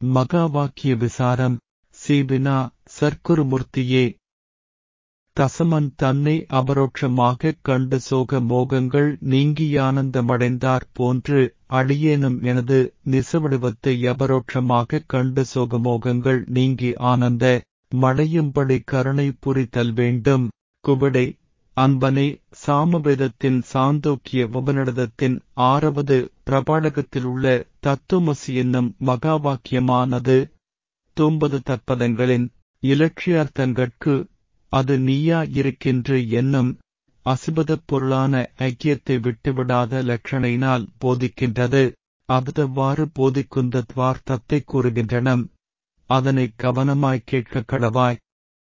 மகாவாக்கிய விசாரம் சீவினா சர்க்குருமூர்த்தியே தசமன் தன்னை அபரோட்சமாகக் கண்டு சோக மோகங்கள் நீங்கியானந்தமடைந்தார் போன்று அடியேனும் எனது நிசவடிவத்தை அபரோட்சமாகக் கண்டு சோகமோகங்கள் நீங்கி ஆனந்த மடையும்படி கருணை புரிதல் வேண்டும் குவிடை அன்பனே சாமவேதத்தின் சாந்தோக்கிய உபநிடதத்தின் ஆறாவது பிரபாடகத்திலுள்ள தத்துவமசி என்னும் மகாவாக்கியமானது தொம்பது தற்பதங்களின் இலட்சியார்த்தங்கட்கு அது நீயா இருக்கின்று என்னும் அசுபதப் பொருளான ஐக்கியத்தை விட்டுவிடாத லட்சணையினால் போதிக்கின்றது அவ்வாறு போதிக்குந்த துவார்த்தத்தை கூறுகின்றனம் அதனை கவனமாய் கேட்க கடவாய்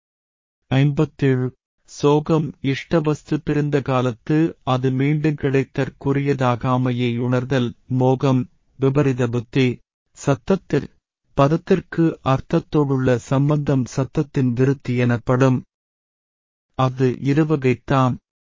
ஐம்பத்தேழு சோகம் இஷ்டவஸ்து பிறந்த காலத்து அது மீண்டும் கிடைத்தற்குரியதாகாமையை உணர்தல் மோகம் விபரித புத்தி சத்தத்தில் பதத்திற்கு அர்த்தத்தோடுள்ள சம்பந்தம் சத்தத்தின் விருத்தி எனப்படும் அது இருவகைத்தாம்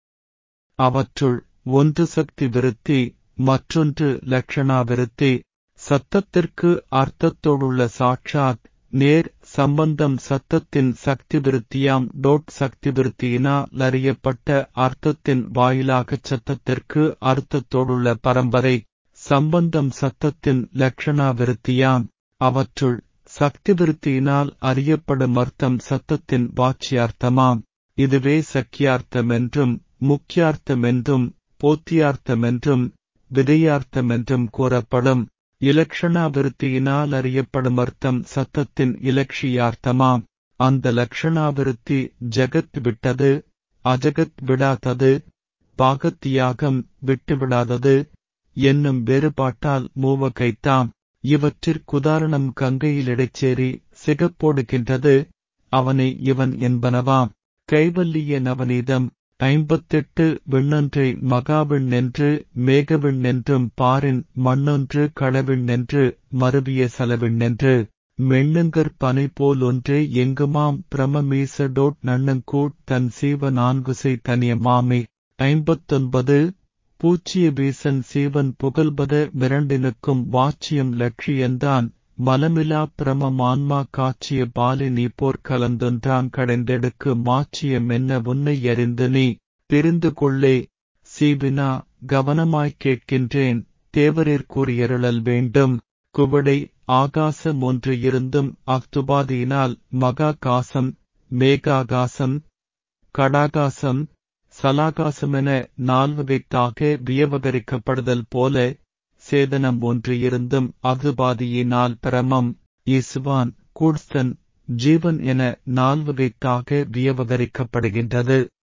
அவற்றுள் ஒன்று சக்தி விருத்தி மற்றொன்று லட்சணா விருத்தி சத்தத்திற்கு அர்த்தத்தோடுள்ள சாட்சாத் நேர் சம்பந்தம் சத்தத்தின் சக்தி விருத்தியாம் டோட் சக்தி விருத்தியினால் அறியப்பட்ட அர்த்தத்தின் வாயிலாகச் சத்தத்திற்கு அர்த்தத்தோடுள்ள பரம்பரை சம்பந்தம் சத்தத்தின் லட்சணா விருத்தியாம் அவற்றுள் சக்தி விருத்தியினால் அறியப்படும் அர்த்தம் சத்தத்தின் வாட்சியார்த்தமாம் இதுவே சக்கியார்த்தமென்றும் முக்கியார்த்தமென்றும் போத்தியார்த்தமென்றும் விதையார்த்தமென்றும் கூறப்படும் இலக்ஷணாவிருத்தியினால் அறியப்படும் அர்த்தம் சத்தத்தின் இலட்சியார்த்தமாம் அந்த லக்ஷணாவிருத்தி ஜகத் விட்டது அஜகத் விடாதது பாகத்தியாகம் விட்டுவிடாதது என்னும் வேறுபாட்டால் மூவகைத்தாம் இவற்றிற்குதாரணம் கங்கையில் இடைச்சேரி சிகப்போடுகின்றது அவனை இவன் என்பனவாம் கைவல்லிய நவநீதம் ஐம்பத்தெட்டு விண்ணொன்றை மகாவிண்ணென்று மேகவிண்ணென்றும் பாரின் மண்ணொன்று களவிண்ணென்று மருவிய செலவிண்ணென்று மெண்ணுங்கற் பனை போல் ஒன்றே எங்குமாம் பிரமமீசடோட் நன்னங்கூட் தன் சீவ நான்குசை தனியமாமே ஐம்பத்தொன்பது பூச்சிய வீசன் சீவன் புகழ்பத மிரண்டினுக்கும் வாச்சியம் லட்சியந்தான் மலமிலா பிரமமான்மா காட்சிய பாலி நீ போர்க்கலந்தொன்றான் கடைந்தெடுக்கு மாச்சியம் என்ன உன்னை அறிந்து நீ தெரிந்து கொள்ளே சீவினா கவனமாய்க் கேட்கின்றேன் தேவரீர் கூறியருளல் வேண்டும் குவடை ஆகாசம் ஒன்று இருந்தும் அக்துபாதியினால் மகாகாசம் மேகாகாசம் கடாகாசம் சலாகாசமென நால்வகைத்தாக வியவகரிக்கப்படுதல் போல சேதனம் ஒன்று இருந்தும் அகுபாதியினால் பிரமம் இசுவான் கூட்ஸ்தன் ஜீவன் என நால்வகைத்தாக வியவகரிக்கப்படுகின்றது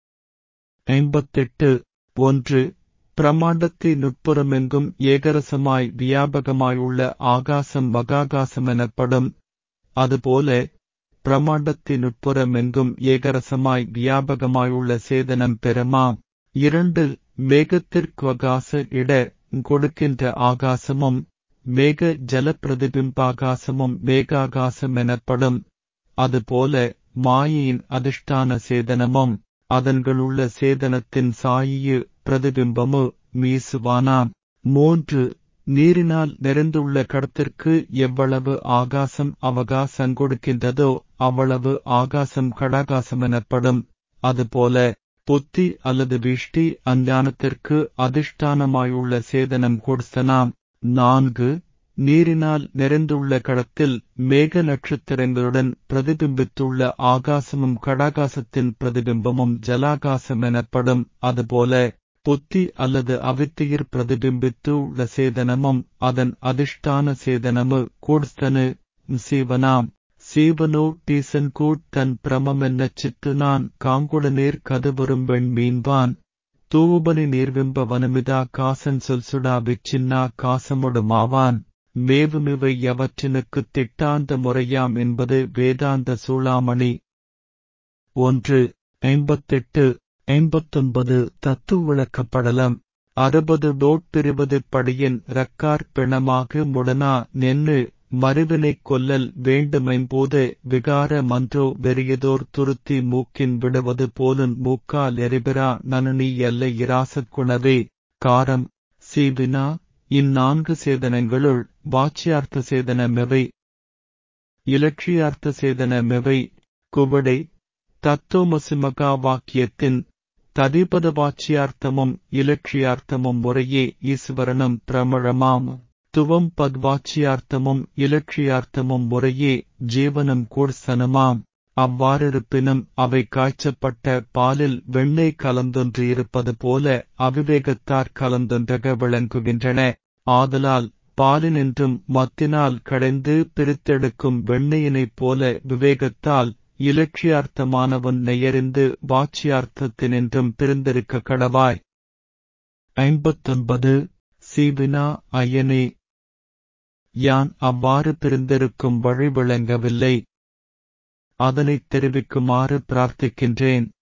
ஐம்பத்தெட்டு ஒன்று பிரமாண்டத்தை நுட்புறமெங்கும் ஏகரசமாய் வியாபகமாயுள்ள ஆகாசம் மகாகாசம் எனப்படும் அதுபோல பிரமாண்டத்தினுட்புறமெங்கும் ஏகரசமாய் வியாபகமாயுள்ள சேதனம் பெறமாம் இரண்டு மேகத்திற்குவகாச இட கொடுக்கின்ற ஆகாசமும் மேக ஜல பிரதிபிம்பாகாசமும் மேகாகாசம் எனப்படும் அதுபோல மாயையின் அதிஷ்டான சேதனமும் அதன்களுள்ள சேதனத்தின் சாயியு பிரதிபிம்பமு மீசுவானாம் மூன்று நீரினால் நிறைந்துள்ள கடத்திற்கு எவ்வளவு ஆகாசம் அவகாசம் கொடுக்கின்றதோ அவ்வளவு ஆகாசம் கடாகாசம் எனப்படும் அதுபோல புத்தி அல்லது விஷ்டி அஞ்ஞானத்திற்கு அதிஷ்டானமாயுள்ள சேதனம் கொடுத்தனாம் நான்கு நீரினால் நிறைந்துள்ள கடத்தில் மேக நட்சத்திரங்களுடன் பிரதிபிம்பித்துள்ள ஆகாசமும் கடாகாசத்தின் பிரதிபிம்பமும் ஜலாகாசம் எனப்படும் அதுபோல புத்தி அல்லது அவித்தியிர் பிரதிபிம்பித்து உள்ள சேதனமும் அதன் அதிஷ்டான சேதனமு கூட்ஸ்தனு சீவனாம் சீவனோ டீசன் கூட் தன் பிரமமென்ன சித்து நான் காங்குடநீர் கதுவரும் வெண் மீன்வான் தூபனி நீர்விம்ப வனமிதா காசன் சொல் சுடா விச்சின்னா காசமுடுமாவான் மேவுமிவை எவற்றினுக்குத் திட்டாந்த முறையாம் என்பது வேதாந்த சூளாமணி ஒன்று ஐம்பத்தெட்டு ஐம்பத்தொன்பது தத்து விளக்கப்படலம் அறுபது டோட்டிருபது படியின் ரக்கார் பிணமாக முடனா நென்னு மறுவினைக் கொல்லல் வேண்டுமென்போது விகார மன்றோ வெறியதோர் துருத்தி மூக்கின் விடுவது போலுன் மூக்கால் எரிபிரா நனனி எல்லை இராசக் குணவே காரம் சீவினா இந்நான்கு சேதனங்களுள் வாச்சியார்த்த சேதனமெவை இலட்சியார்த்த சேதனமெவை குவடை தத்தோமசிமகா வாக்கியத்தின் ததிபதவாச்சியார்த்தமும் இலட்சியார்த்தமும் முறையே ஈஸ்வரனும் பிரமழமாம் துவம் பத்வாச்சியார்த்தமும் இலட்சியார்த்தமும் முறையே ஜீவனும் கூர்சனமாம் அவ்வாறிருப்பினும் அவை காய்ச்சப்பட்ட பாலில் வெண்ணெய் கலந்தொன்று இருப்பது போல அவிவேகத்தார் கலந்தொன்றக விளங்குகின்றன ஆதலால் பாலினின்றும் மத்தினால் கடைந்து பிரித்தெடுக்கும் வெண்ணெயினைப் போல விவேகத்தால் இலட்சியார்த்தமானவன் நெய்யறிந்து வாச்சியார்த்தத்தினின்றும் பிரிந்திருக்க கடவாய் ஐம்பத்தொன்பது சீவினா ஐயனே யான் அவ்வாறு பிரிந்திருக்கும் வழி விளங்கவில்லை அதனைத் தெரிவிக்குமாறு பிரார்த்திக்கின்றேன்